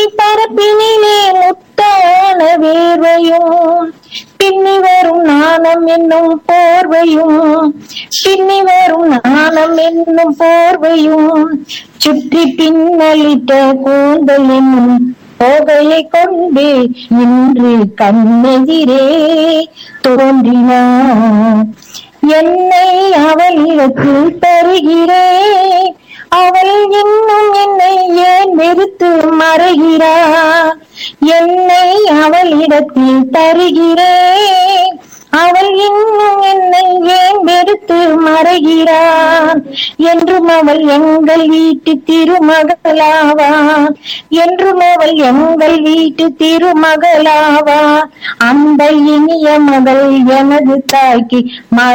அடி பரப்பினிலே முத்தான வேர்வையும் பின்னி வரும் நாணம் என்னும் போர்வையும் பின்னி வரும் நாணம் என்னும் போர்வையும் சுற்றி பின்னலிட்ட கூந்தல் என்னும் போகையை கொண்டு இன்று கண்ணெதிரே தோன்றினார் என்னை அவளிடத்தில் தருகிறேன் அவள் இன்னும் என்னை ஏன் வெறுத்து மறைகிறார் என்னை அவளிடத்தில் தருகிறேன் அவள் இன்னும் என்னை ஏன் வெறுத்து மறைகிறான் என்றும் அவள் எங்கள் வீட்டு திருமகளாவா என்றும் அவள் எங்கள் வீட்டு திருமகளாவா அந்த இனிய மகள் எனது தாய்க்கு